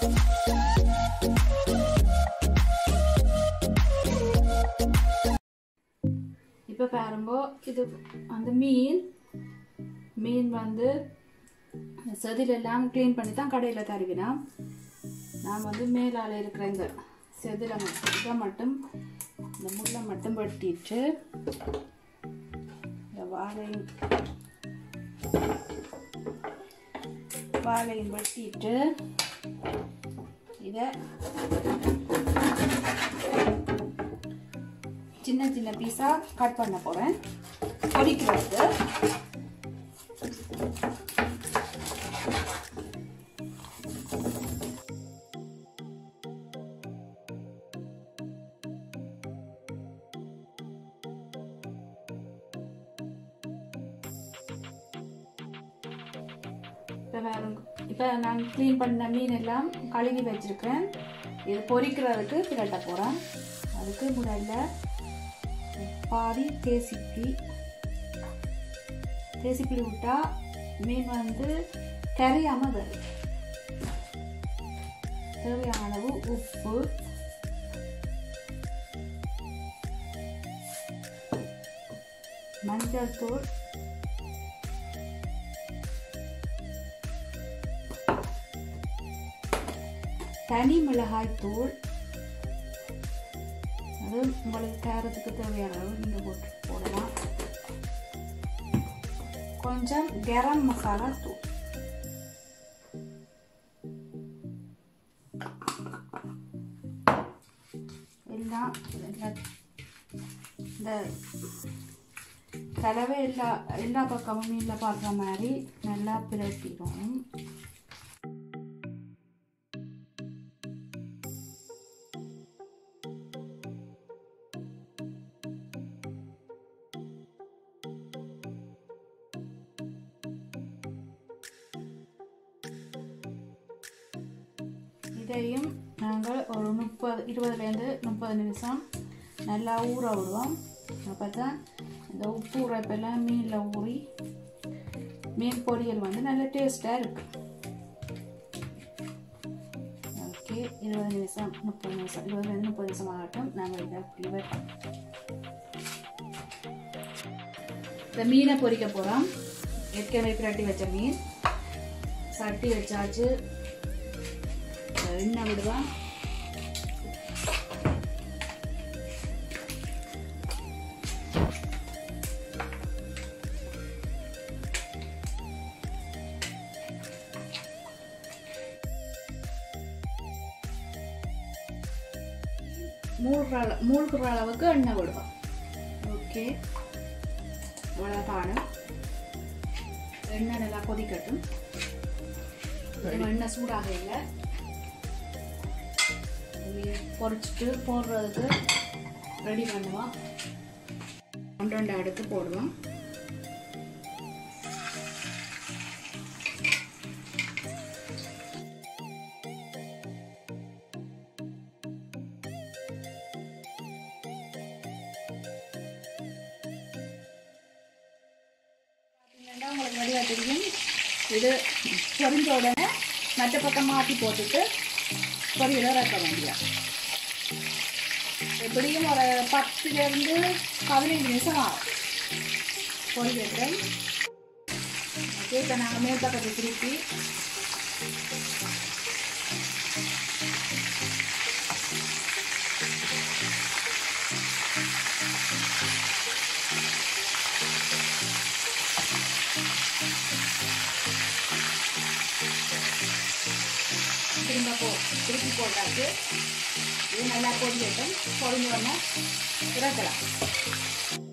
இப்போ பாருங்க இது அந்த மீன் மீன் வந்து செதிலெல்லாம் க்ளீன் பண்ணி தான் கடையில் தருவினா நான் வந்து மேலால் இருக்கிற இந்த செதிலை மட்டும் இதை மட்டும் இந்த முள்ளை மட்டும் வெட்டிட்டு இந்த வாழையும் வாழையும் வெட்டிட்டு இதை சின்ன சின்ன பீஸாக கட் பண்ண போகிறேன் பொரிக்கிறதுக்கு இப்போ வேறுங்க இப்போ நான் க்ளீன் பண்ண மீன் எல்லாம் கழுவி வச்சிருக்கிறேன் இது பொரிக்கிறதுக்கு பிரட்ட போகிறேன் அதுக்கு முதல்ல பாதி தேசிப்பி தேசிப்பி விட்டா மீன் வந்து கரையாமல் வரும் தேவையான அளவு உப்பு மஞ்சள் தூள் தனி மிளகாய் தூள் அது உங்களுக்கு கேரத்துக்கு தேவையான அளவு நீங்கள் போட்டு போடலாம் கொஞ்சம் கரம் மசாலா தூள் எல்லாம் இந்த கலவை எல்லா எல்லா பக்கமும் மீனில் பார்க்குற மாதிரி நல்லா பிரட்டிடும் இதையும் நாங்கள் ஒரு முப்பது இருபதுலேருந்து முப்பது நிமிஷம் நல்லா ஊற விடுவோம் அப்போ தான் இந்த உப்பு உரைப்பெல்லாம் மீனில் ஊறி மீன் பொரியல் வந்து நல்ல டேஸ்ட்டாக இருக்கு ஓகே இருபது நிமிஷம் முப்பது நிமிஷம் இருபதுலேருந்து முப்பது நிமிஷம் ஆகட்டும் நாங்கள் இதை இப்படி வைப்போம் இந்த மீனை பொரிக்க போகிறோம் ஏற்கனவே பிரட்டி வச்ச மீன் சட்டி வச்சாச்சு எண்ணெய் விடுவேன் மூழ்கிற அள மூழ்கிற அளவுக்கு எண்ணெய் விடுவேன் ஓகே இவ்வளோ காணும் எண்ணெய் நல்லா கொதிக்கட்டும் எண்ணெய் சூடாக இல்லை பொரிச்சிட்டு போடுறதுக்கு ரெடி பண்ணுவோம் ஒன்று ரெண்டு அடுத்து போடுவோம் உங்களுக்கு வடிவாக தெரியும் இது பொரிஞ்ச உடனே மற்ற பக்கம் மாற்றி போட்டுட்டு பொரியலை வைக்க வேண்டியது எப்படியும் ஒரு பத்துலேருந்து பதினைஞ்சு நிமிஷம் ஆகும் பொரியல் ஓகே இப்போ நாங்கள் மேல் பக்கத்தை திருப்பி திரும்ப போ திருப்பி போட்டாச்சு இது நல்லா பொரியட்டும் பொரிஞ்சோடனே இறக்கலாம்